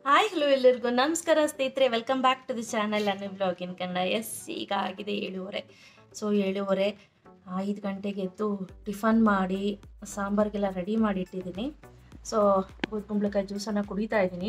hi hello ಎಲ್ಲರಿಗೂ ನಮಸ್ಕಾರ ಸ್ನೇಹಿತರೆ welcome back to the channel ಅನ್ನು ಬ್ಲಾಗ್ ಇನ್ ಕನ್ನಡ ಎಸ್ ಈಗ ಆಗಿದೆ ಏಳುವರೆ ಸೊ ಏಳುವರೆ ಐದು ಗಂಟೆಗೆ ಎದ್ದು ಟಿಫನ್ ಮಾಡಿ ಸಾಂಬಾರಿಗೆಲ್ಲ ರೆಡಿ ಮಾಡಿ ಇಟ್ಟಿದ್ದೀನಿ ಸೊ ಕುಂಬಳಕಾಯಿ ಜ್ಯೂಸನ್ನು ಕುಡಿತಾ ಇದ್ದೀನಿ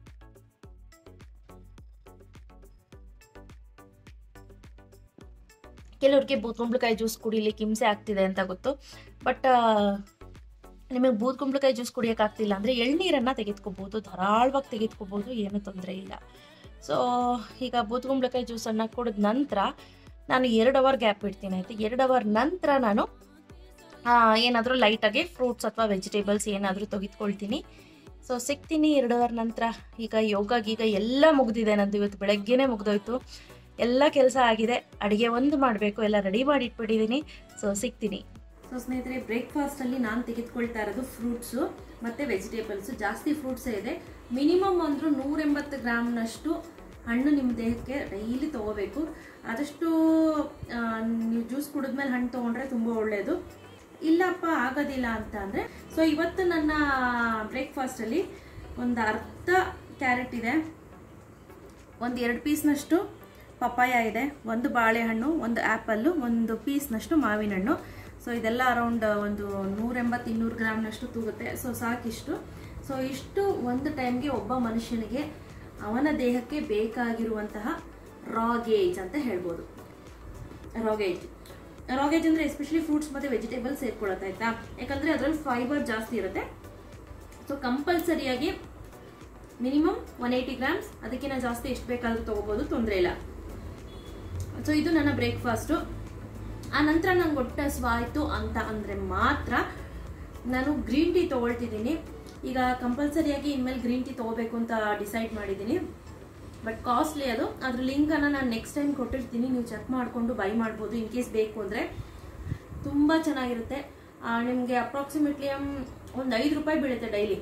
ಕೆಲವ್ರಿಗೆ ಬೂದ್ಕುಂಬಳಕಾಯಿ ಜ್ಯೂಸ್ ಕುಡಿಲಿಕ್ಕೆ ಹಿಂಸೆ ಆಗ್ತಿದೆ ಅಂತ ಗೊತ್ತು ಬಟ್ ನಿಮಗೆ ಬೂದ್ಕುಂಬಳಕಾಯಿ ಜ್ಯೂಸ್ ಕುಡಿಯೋಕ್ಕಾಗ್ತಿಲ್ಲ ಅಂದರೆ ಎಳ್ನೀರನ್ನು ತೆಗೆದುಕೋಬೋದು ಧಾರಾಳವಾಗಿ ತೆಗೆದುಕೋಬೋದು ಏನೂ ತೊಂದರೆ ಇಲ್ಲ ಸೊ ಈಗ ಬೂದ್ಕುಂಬಳಕಾಯಿ ಜ್ಯೂಸನ್ನು ಕುಡಿದ ನಂತರ ನಾನು ಎರಡು ಅವರ್ ಗ್ಯಾಪ್ ಇಡ್ತೀನಿ ಆಯಿತು ಎರಡು ಅವರ್ ನಂತರ ನಾನು ಏನಾದರೂ ಲೈಟಾಗಿ ಫ್ರೂಟ್ಸ್ ಅಥವಾ ವೆಜಿಟೇಬಲ್ಸ್ ಏನಾದರೂ ತೆಗೆದುಕೊಳ್ತೀನಿ ಸೊ ಸಿಗ್ತೀನಿ ಎರಡು ಅವರ್ ನಂತರ ಈಗ ಯೋಗ ಗೀಗ ಎಲ್ಲ ಮುಗ್ದಿದೆ ನಂದು ಇವತ್ತು ಬೆಳಗ್ಗೆನೇ ಮುಗ್ದೋಯ್ತು ಎಲ್ಲ ಕೆಲಸ ಆಗಿದೆ ಅಡುಗೆ ಒಂದು ಮಾಡಬೇಕು ಎಲ್ಲ ರೆಡಿ ಮಾಡಿ ಇಟ್ಬಿಟ್ಟಿದ್ದೀನಿ ಸೊ ಸಿಗ್ತೀನಿ ಸೊ ಸ್ನೇಹಿತರೆ ಬ್ರೇಕ್ಫಾಸ್ಟಲ್ಲಿ ನಾನು ತೆಗೆದುಕೊಳ್ತಾ ಇರೋದು ಫ್ರೂಟ್ಸು ಮತ್ತು ವೆಜಿಟೇಬಲ್ಸು ಜಾಸ್ತಿ ಫ್ರೂಟ್ಸೇ ಇದೆ ಮಿನಿಮಮ್ ಅಂದರೂ ನೂರೆಂಬತ್ತು ಗ್ರಾಮ್ನಷ್ಟು ಹಣ್ಣು ನಿಮ್ಮ ದೇಹಕ್ಕೆ ಡೈಲಿ ತೊಗೋಬೇಕು ಆದಷ್ಟು ಆ, ನೀವು ಜ್ಯೂಸ್ ಕುಡಿದ್ಮೇಲೆ ಹಣ್ಣು ತೊಗೊಂಡ್ರೆ ತುಂಬ ಒಳ್ಳೆಯದು ಇಲ್ಲಪ್ಪ ಆಗೋದಿಲ್ಲ ಅಂತ ಅಂದರೆ ಸೊ ಇವತ್ತು ನನ್ನ ಬ್ರೇಕ್ಫಾಸ್ಟಲ್ಲಿ ಒಂದು ಅರ್ಧ ಕ್ಯಾರೆಟ್ ಇದೆ ಒಂದು ಎರಡು ಪೀಸ್ನಷ್ಟು ಪಪ್ಪಾಯ ಇದೆ ಒಂದು ಬಾಳೆಹಣ್ಣು ಒಂದು ಆ್ಯಪಲ್ಲು ಒಂದು ಪೀಸ್ನಷ್ಟು ಮಾವಿನ ಹಣ್ಣು ಸೊ ಇದೆಲ್ಲ ಅರೌಂಡ್ ಒಂದು ನೂರೆಂಬತ್ತು ಇನ್ನೂರು ಗ್ರಾಮ್ನಷ್ಟು ತೂಗುತ್ತೆ ಸೊ ಸಾಕಿಷ್ಟು ಸೊ ಇಷ್ಟು ಒಂದು ಟೈಮ್ಗೆ ಒಬ್ಬ ಮನುಷ್ಯನಿಗೆ ಅವನ ದೇಹಕ್ಕೆ ಬೇಕಾಗಿರುವಂತಹ ರಾಗೇಜ್ ಅಂತ ಹೇಳ್ಬೋದು ರಾಗೇಜ್ ರಾಗೇಜ್ ಅಂದರೆ ಎಸ್ಪೆಷಲಿ ಫ್ರೂಟ್ಸ್ ಮತ್ತು ವೆಜಿಟೇಬಲ್ಸ್ ಸೇರ್ಕೊಳ್ಳುತ್ತೆ ಆಯ್ತಾ ಯಾಕಂದರೆ ಅದರಲ್ಲಿ ಫೈಬರ್ ಜಾಸ್ತಿ ಇರುತ್ತೆ ಸೊ ಕಂಪಲ್ಸರಿಯಾಗಿ ಮಿನಿಮಮ್ ಒನ್ ಏಯ್ಟಿ ಗ್ರಾಮ್ಸ್ ಅದಕ್ಕಿಂತ ಜಾಸ್ತಿ ಎಷ್ಟು ಬೇಕಾದರೂ ತೊಗೋಬೋದು ತೊಂದರೆ ಇಲ್ಲ ಸೊ ಇದು ನನ್ನ ಬ್ರೇಕ್ಫಾಸ್ಟು ಆ ನಂತರ ನಂಗೆ ಹೊಟ್ಟೆ ಹಸ್ವಾಯಿತು ಅಂತ ಅಂದರೆ ಮಾತ್ರ ನಾನು ಗ್ರೀನ್ ಟೀ ತೊಗೊಳ್ತಿದ್ದೀನಿ ಈಗ ಕಂಪಲ್ಸರಿಯಾಗಿ ಇನ್ಮೇಲೆ ಗ್ರೀನ್ ಟೀ ತೊಗೋಬೇಕು ಅಂತ ಡಿಸೈಡ್ ಮಾಡಿದ್ದೀನಿ ಬಟ್ ಕಾಸ್ಟ್ಲಿ ಅದು ಅದ್ರ ಲಿಂಕನ್ನು ನಾನು ನೆಕ್ಸ್ಟ್ ಟೈಮ್ ಕೊಟ್ಟಿರ್ತೀನಿ ನೀವು ಚೆಕ್ ಮಾಡಿಕೊಂಡು ಬೈ ಮಾಡ್ಬೋದು ಇನ್ ಕೇಸ್ ಬೇಕು ಅಂದರೆ ತುಂಬ ಚೆನ್ನಾಗಿರುತ್ತೆ ನಿಮಗೆ ಅಪ್ರಾಕ್ಸಿಮೇಟ್ಲಿ ಒಂದು ಐದು ರೂಪಾಯಿ ಬೀಳುತ್ತೆ ಡೈಲಿ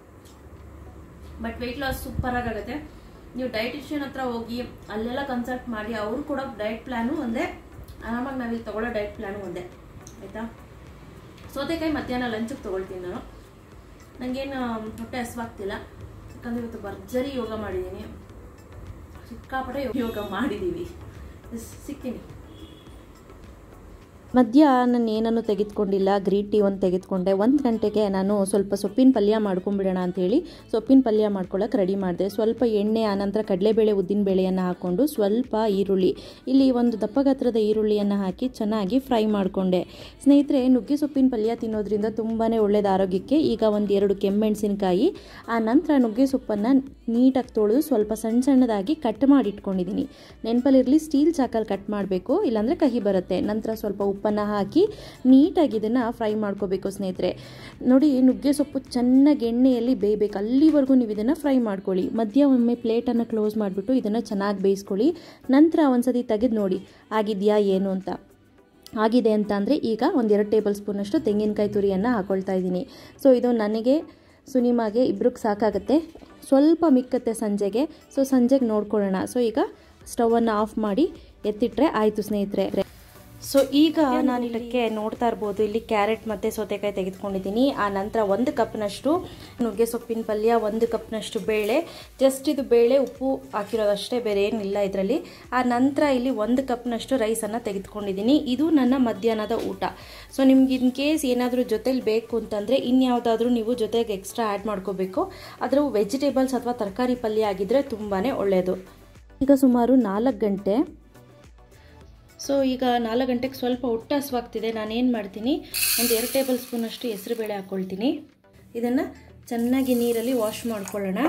ಬಟ್ ವೆಯ್ಟ್ ಲಾಸ್ ಸೂಪರಾಗಿ ಆಗುತ್ತೆ ನೀವು ಡಯಟಿಷಿಯನ್ ಹತ್ರ ಹೋಗಿ ಅಲ್ಲೆಲ್ಲ ಕನ್ಸಲ್ಟ್ ಮಾಡಿ ಅವ್ರು ಕೊಡೋ ಡಯಟ್ ಪ್ಲ್ಯಾನು ಒಂದೇ ಆರಾಮಾಗಿ ನಾವಿಲ್ಲಿ ತೊಗೊಳ್ಳೋ ಡಯಟ್ ಪ್ಲ್ಯಾನು ಒಂದೇ ಆಯಿತಾ ಸೌತೆಕಾಯಿ ಮಧ್ಯಾಹ್ನ ಲಂಚಿಗೆ ತೊಗೊಳ್ತೀನಿ ನಾನು ನನಗೇನು ಹೊಟ್ಟೆ ಹಸ್ವಾಗ್ತಿಲ್ಲ ಯಾಕಂದರೆ ಇವತ್ತು ಭರ್ಜರಿ ಯೋಗ ಮಾಡಿದ್ದೀನಿ ಸಿಕ್ಕಾಪಟ್ಟೆ ಯೋಗ ಮಾಡಿದ್ದೀವಿ ಎಸ್, ಸಿಗ್ತೀನಿ ಮಧ್ಯ ನಾನು ಏನನ್ನು ತೆಗೆದುಕೊಂಡಿಲ್ಲ ಗ್ರೀನ್ ಟೀ ಒಂದು ತೆಗೆದುಕೊಂಡೆ ಒಂದು ಗಂಟೆಗೆ ನಾನು ಸ್ವಲ್ಪ ಸೊಪ್ಪಿನ ಪಲ್ಯ ಮಾಡ್ಕೊಂಬಿಡೋಣ ಅಂತೇಳಿ ಸೊಪ್ಪಿನ ಪಲ್ಯ ಮಾಡ್ಕೊಳ್ಳೋಕೆ ರೆಡಿ ಮಾಡಿದೆ ಸ್ವಲ್ಪ ಎಣ್ಣೆ ಆನಂತರ ಕಡಲೆಬೇಳೆ ಉದ್ದಿನಬೇಳೆಯನ್ನು ಹಾಕ್ಕೊಂಡು ಸ್ವಲ್ಪ ಈರುಳ್ಳಿ ಇಲ್ಲಿ ಒಂದು ದಪ್ಪ ಗಾತ್ರದ ಈರುಳ್ಳಿಯನ್ನು ಹಾಕಿ ಚೆನ್ನಾಗಿ ಫ್ರೈ ಮಾಡಿಕೊಂಡೆ ಸ್ನೇಹಿತರೆ ನುಗ್ಗೆ ಸೊಪ್ಪಿನ ಪಲ್ಯ ತಿನ್ನೋದ್ರಿಂದ ತುಂಬಾ ಒಳ್ಳೆಯದು ಆರೋಗ್ಯಕ್ಕೆ ಈಗ ಒಂದು ಎರಡು ಕೆಮ್ಮೆಣಸಿನಕಾಯಿ ಆ ನಂತರ ನುಗ್ಗೆ ಸೊಪ್ಪನ್ನು ನೀಟಾಗಿ ತೊಳೆದು ಸ್ವಲ್ಪ ಸಣ್ಣ ಸಣ್ಣದಾಗಿ ಕಟ್ ಮಾಡಿ ಇಟ್ಕೊಂಡಿದ್ದೀನಿ ನೆನಪಲ್ಲಿರಲಿ ಸ್ಟೀಲ್ ಚಾಕಲ್ಲಿ ಕಟ್ ಮಾಡಬೇಕು ಇಲ್ಲಾಂದರೆ ಕಹಿ ಬರುತ್ತೆ ನಂತರ ಸ್ವಲ್ಪ ಉಪ್ಪನ್ನು ಹಾಕಿ ನೀಟಾಗಿ ಇದನ್ನು ಫ್ರೈ ಮಾಡ್ಕೋಬೇಕು ಸ್ನೇಹಿತರೆ ನೋಡಿ ನುಗ್ಗೆ ಸೊಪ್ಪು ಚೆನ್ನಾಗಿ ಎಣ್ಣೆಯಲ್ಲಿ ಬೇಯಬೇಕು ಅಲ್ಲಿವರೆಗೂ ನೀವು ಇದನ್ನು ಫ್ರೈ ಮಾಡ್ಕೊಳ್ಳಿ ಮಧ್ಯ ಒಮ್ಮೆ ಪ್ಲೇಟನ್ನು ಕ್ಲೋಸ್ ಮಾಡಿಬಿಟ್ಟು ಇದನ್ನು ಚೆನ್ನಾಗಿ ಬೇಯಿಸ್ಕೊಳ್ಳಿ ನಂತರ ಒಂದ್ಸತಿ ತೆಗೆದು ನೋಡಿ ಆಗಿದೆಯಾ ಏನು ಅಂತ ಆಗಿದೆ ಅಂತ ಅಂದರೆ ಈಗ ಒಂದೆರಡು ಟೇಬಲ್ ಸ್ಪೂನಷ್ಟು ತೆಂಗಿನಕಾಯಿ ತುರಿಯನ್ನು ಹಾಕೊಳ್ತಾ ಇದ್ದೀನಿ ಸೊ ಇದು ನನಗೆ ಸುನಿಮಾಗೆ ಇಬ್ರಿಗೆ ಸಾಕಾಗುತ್ತೆ ಸ್ವಲ್ಪ ಮಿಕ್ಕತ್ತೆ ಸಂಜೆಗೆ ಸೊ ಸಂಜೆಗೆ ನೋಡ್ಕೊಳ್ಳೋಣ ಸೊ ಈಗ ಸ್ಟವನ್ನು ಆಫ್ ಮಾಡಿ ಎತ್ತಿಟ್ರೆ ಆಯಿತು ಸ್ನೇಹಿತರೆ ಸೊ ಈಗ ನಾನು ಇದಕ್ಕೆ ನೋಡ್ತಾ ಇರ್ಬೋದು ಇಲ್ಲಿ ಕ್ಯಾರೆಟ್ ಮತ್ತು ಸೌತೆಕಾಯಿ ತೆಗೆದುಕೊಂಡಿದ್ದೀನಿ ಆ ನಂತರ ಒಂದು ಕಪ್ನಷ್ಟು ನುಗ್ಗೆ ಸೊಪ್ಪಿನ ಪಲ್ಯ ಒಂದು ಕಪ್ನಷ್ಟು ಬೇಳೆ ಜಸ್ಟ್ ಇದು ಬೇಳೆ ಉಪ್ಪು ಹಾಕಿರೋದಷ್ಟೇ ಬೇರೆ ಏನಿಲ್ಲ ಇದರಲ್ಲಿ ಆ ನಂತರ ಇಲ್ಲಿ ಒಂದು ಕಪ್ನಷ್ಟು ರೈಸನ್ನು ತೆಗೆದುಕೊಂಡಿದ್ದೀನಿ ಇದು ನನ್ನ ಮಧ್ಯಾಹ್ನದ ಊಟ ಸೊ ನಿಮ್ಗೆ ಇನ್ ಕೇಸ್ ಏನಾದರೂ ಜೊತೆಲಿ ಬೇಕು ಅಂತಂದರೆ ಇನ್ಯಾವುದಾದ್ರೂ ನೀವು ಜೊತೆಗೆ ಎಕ್ಸ್ಟ್ರಾ ಆ್ಯಡ್ ಮಾಡ್ಕೋಬೇಕು ಅದರ ವೆಜಿಟೇಬಲ್ಸ್ ಅಥವಾ ತರಕಾರಿ ಪಲ್ಯ ಆಗಿದ್ದರೆ ತುಂಬಾ ಒಳ್ಳೆಯದು ಈಗ ಸುಮಾರು ನಾಲ್ಕು ಗಂಟೆ ಸೊ ಈಗ ನಾಲ್ಕು ಗಂಟೆಗೆ ಸ್ವಲ್ಪ ಹೊಟ್ಟೆ ಹಸುವಾಗ್ತಿದೆ ನಾನೇನು ಮಾಡ್ತೀನಿ ಒಂದು ಎರಡು ಟೇಬಲ್ ಸ್ಪೂನಷ್ಟು ಹೆಸರುಬೇಳೆ ಹಾಕ್ಕೊಳ್ತೀನಿ ಇದನ್ನು ಚೆನ್ನಾಗಿ ನೀರಲ್ಲಿ ವಾಶ್ ಮಾಡ್ಕೊಳ್ಳೋಣ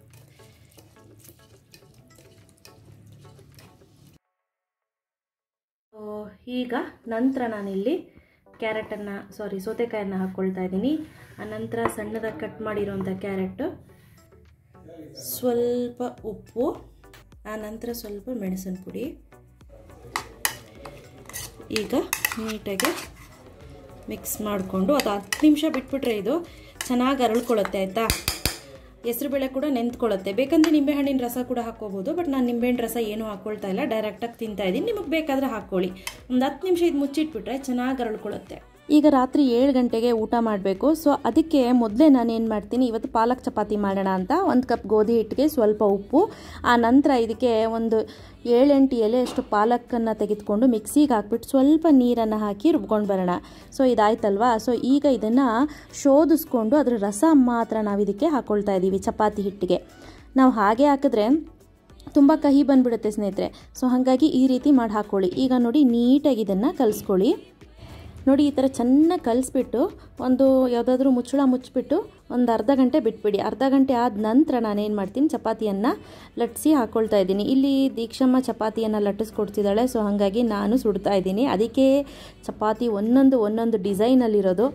ಸೊ, ಈಗ ನಂತರ ನಾನಿಲ್ಲಿ ಕ್ಯಾರೆಟನ್ನು ಸಾರಿ ಸೌತೆಕಾಯನ್ನು ಹಾಕ್ಕೊಳ್ತಾ ಇದ್ದೀನಿ ಆನಂತರ ಸಣ್ಣದಾಗಿ ಕಟ್ ಮಾಡಿರೋಂಥ ಕ್ಯಾರೆಟು ಸ್ವಲ್ಪ ಉಪ್ಪು ಆನಂತರ ಸ್ವಲ್ಪ ಮೆಣಸಿನ ಪುಡಿ ಈಗ ನೀಟಾಗಿ ಮಿಕ್ಸ್ ಮಾಡಿಕೊಂಡು ಅದು ಹತ್ತು ನಿಮಿಷ ಬಿಟ್ಬಿಟ್ರೆ ಇದು ಚೆನ್ನಾಗಿ ಅರಳ್ಕೊಳ್ಳುತ್ತೆ ಆಯಿತಾ ಹೆಸ್ರುಬೇಳೆ ಕೂಡ ನೆಂತ್ಕೊಳ್ಳುತ್ತೆ ಬೇಕಂದ್ರೆ ನಿಂಬೆಹಣ್ಣಿನ ರಸ ಕೂಡ ಹಾಕ್ಕೋಬೋದು ಬಟ್ ನಾನು ನಿಂಬೆಹಣ್ಣು ರಸ ಏನೂ ಹಾಕ್ಕೊಳ್ತಾ ಇಲ್ಲ ಡೈರೆಕ್ಟಾಗಿ ತಿಂತಾ ಇದ್ದೀನಿ ನಿಮಗೆ ಬೇಕಾದರೆ ಹಾಕ್ಕೊಳ್ಳಿ ಒಂದು ಹತ್ತು ನಿಮಿಷ ಇದು ಮುಚ್ಚಿಟ್ಬಿಟ್ರೆ ಚೆನ್ನಾಗಿ ಅರಳ್ಕೊಳ್ಳುತ್ತೆ ಈಗ ರಾತ್ರಿ ಏಳು ಗಂಟೆಗೆ ಊಟ ಮಾಡಬೇಕು ಸೊ ಅದಕ್ಕೆ ಮೊದಲೇ ನಾನು ಏನು ಮಾಡ್ತೀನಿ ಇವತ್ತು ಪಾಲಕ್ ಚಪಾತಿ ಮಾಡೋಣ ಅಂತ ಒಂದು ಕಪ್ ಗೋಧಿ ಹಿಟ್ಟಿಗೆ ಸ್ವಲ್ಪ ಉಪ್ಪು ಆ ನಂತರ ಇದಕ್ಕೆ ಒಂದು ಏಳೆಂಟು ಎಲೆ ಅಷ್ಟು ಪಾಲಕ್ಕನ್ನು ತೆಗೆದುಕೊಂಡು ಮಿಕ್ಸಿಗೆ ಹಾಕ್ಬಿಟ್ಟು ಸ್ವಲ್ಪ ನೀರನ್ನು ಹಾಕಿ ರುಬ್ಕೊಂಡು ಬರೋಣ ಸೊ ಇದಾಯ್ತಲ್ವಾ ಸೊ ಈಗ ಇದನ್ನು ಶೋಧಿಸ್ಕೊಂಡು ಅದರ ರಸ ಮಾತ್ರ ನಾವು ಇದಕ್ಕೆ ಹಾಕ್ಕೊಳ್ತಾ ಇದ್ದೀವಿ ಚಪಾತಿ ಹಿಟ್ಟಿಗೆ ನಾವು ಹಾಗೆ ಹಾಕಿದ್ರೆ ತುಂಬ ಕಹಿ ಬಂದ್ಬಿಡುತ್ತೆ ಸ್ನೇಹಿತರೆ ಸೊ ಹಾಗಾಗಿ ಈ ರೀತಿ ಮಾಡಿ ಹಾಕ್ಕೊಳ್ಳಿ ಈಗ ನೋಡಿ ನೀಟಾಗಿ ಇದನ್ನು ಕಲಿಸ್ಕೊಳ್ಳಿ ನೋಡಿ ಈ ಥರ ಚೆನ್ನಾಗಿ ಕಲಿಸ್ಬಿಟ್ಟು ಒಂದು ಯಾವುದಾದ್ರೂ ಮುಚ್ಚಳ ಮುಚ್ಚಿಬಿಟ್ಟು ಒಂದು ಅರ್ಧ ಗಂಟೆ ಬಿಟ್ಬಿಡಿ ಅರ್ಧ ಗಂಟೆ ಆದ ನಂತರ ನಾನೇನು ಮಾಡ್ತೀನಿ ಚಪಾತಿಯನ್ನು ಲಟ್ಟಿಸಿ ಹಾಕ್ಕೊಳ್ತಾ ಇದ್ದೀನಿ ಇಲ್ಲಿ ದೀಕ್ಷಮ್ಮ ಚಪಾತಿಯನ್ನು ಲಟ್ಟಿಸ್ಕೊಡ್ತಿದ್ದಾಳೆ ಸೊ ಹಾಗಾಗಿ ನಾನು ಸುಡ್ತಾ ಇದ್ದೀನಿ ಅದಕ್ಕೆ ಚಪಾತಿ ಒಂದೊಂದು ಒಂದೊಂದು ಡಿಸೈನಲ್ಲಿರೋದು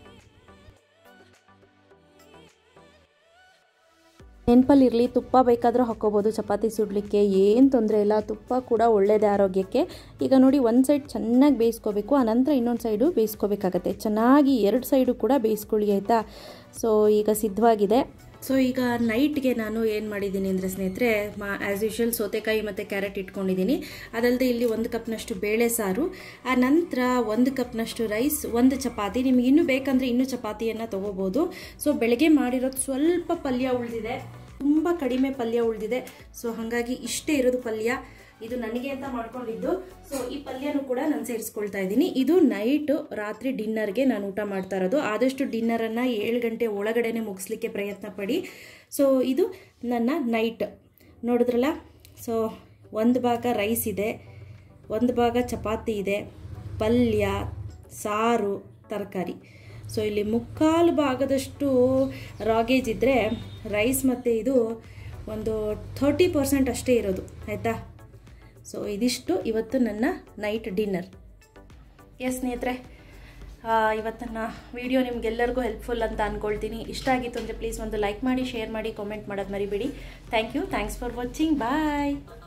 ನೆನಪಲ್ಲಿರಲಿ ತುಪ್ಪ ಬೇಕಾದರೂ ಹಾಕ್ಕೋಬೋದು ಚಪಾತಿ ಸುಡಲಿಕ್ಕೆ ಏನು ತೊಂದರೆ ಇಲ್ಲ ತುಪ್ಪ ಕೂಡ ಒಳ್ಳೆಯದೇ ಆರೋಗ್ಯಕ್ಕೆ ಈಗ ನೋಡಿ ಒಂದು ಸೈಡ್ ಚೆನ್ನಾಗಿ ಬೇಯಿಸ್ಕೋಬೇಕು ಆನಂತರ ಇನ್ನೊಂದು ಸೈಡು ಬೇಯಿಸ್ಕೋಬೇಕಾಗತ್ತೆ ಚೆನ್ನಾಗಿ ಎರಡು ಸೈಡು ಕೂಡ ಬೇಯಿಸ್ಕೊಳ್ಳಿ ಆಯಿತಾ ಸೊ ಈಗ ಸಿದ್ಧವಾಗಿದೆ ಸೊ ಈಗ ನೈಟ್ಗೆ ನಾನು ಏನು ಮಾಡಿದ್ದೀನಿ ಅಂದರೆ ಸ್ನೇಹಿತರೆ ಮಾ ಆ್ಯಸ್ ಯೂಶುವಲ್ ಸೌತೆಕಾಯಿ ಮತ್ತು ಕ್ಯಾರೆಟ್ ಇಟ್ಕೊಂಡಿದ್ದೀನಿ ಅದಲ್ಲದೆ ಇಲ್ಲಿ ಒಂದು ಕಪ್ನಷ್ಟು ಬೇಳೆ ಸಾರು ಆ ನಂತರ ಒಂದು ಕಪ್ನಷ್ಟು ರೈಸ್ ಒಂದು ಚಪಾತಿ ನಿಮ್ಗೆ ಇನ್ನೂ ಬೇಕಂದರೆ ಇನ್ನೂ ಚಪಾತಿಯನ್ನು ತೊಗೋಬೋದು ಸೊ ಬೆಳಗ್ಗೆ ಮಾಡಿರೋದು ಸ್ವಲ್ಪ ಪಲ್ಯ ಉಳಿದಿದೆ ತುಂಬ ಕಡಿಮೆ ಪಲ್ಯ ಉಳಿದಿದೆ ಸೊ ಹಾಗಾಗಿ ಇಷ್ಟೇ ಇರೋದು ಪಲ್ಯ ಇದು ನನಗೆ ಅಂತ ಮಾಡ್ಕೊಂಡಿದ್ದು ಸೊ ಈ ಪಲ್ಯನೂ ಕೂಡ ನಾನು ಸೇರಿಸ್ಕೊಳ್ತಾ ಇದ್ದೀನಿ ಇದು ನೈಟು ರಾತ್ರಿ ಡಿನ್ನರ್ಗೆ ನಾನು ಊಟ ಮಾಡ್ತಾ ಇರೋದು ಆದಷ್ಟು ಡಿನ್ನರನ್ನು ಏಳು ಗಂಟೆ ಒಳಗಡೆನೆ ಮುಗಿಸ್ಲಿಕ್ಕೆ ಪ್ರಯತ್ನ ಪಡಿ ಸೊ ಇದು ನನ್ನ ನೈಟ್ ನೋಡಿದ್ರಲ್ಲ ಸೊ ಒಂದು ಭಾಗ ರೈಸ್ ಇದೆ ಒಂದು ಭಾಗ ಚಪಾತಿ ಇದೆ ಪಲ್ಯ ಸಾರು ತರಕಾರಿ ಸೊ ಇಲ್ಲಿ ಮುಕ್ಕಾಲು ಭಾಗದಷ್ಟು ರಾಗೇಜ್ ಇದ್ದರೆ ರೈಸ್ ಮತ್ತು ಇದು ಒಂದು ಥರ್ಟಿ ಪರ್ಸೆಂಟ್ ಅಷ್ಟೇ ಇರೋದು ಆಯಿತಾ ಸೊ ಇದಿಷ್ಟು ಇವತ್ತು ನನ್ನ ನೈಟ್ ಡಿನ್ನರ್ ಎಸ್ ಸ್ನೇಹಿತರೆ ಇವತ್ತಿನ ವಿಡಿಯೋ ನಿಮ್ಗೆಲ್ಲರಿಗೂ ಹೆಲ್ಪ್ಫುಲ್ ಅಂತ ಅಂದ್ಕೊಳ್ತೀನಿ ಇಷ್ಟ ಆಗಿತ್ತು ಅಂದರೆ ಪ್ಲೀಸ್ ಒಂದು ಲೈಕ್ ಮಾಡಿ ಶೇರ್ ಮಾಡಿ ಕಾಮೆಂಟ್ ಮಾಡೋದು ಮರಿಬೇಡಿ thank you thanks for watching bye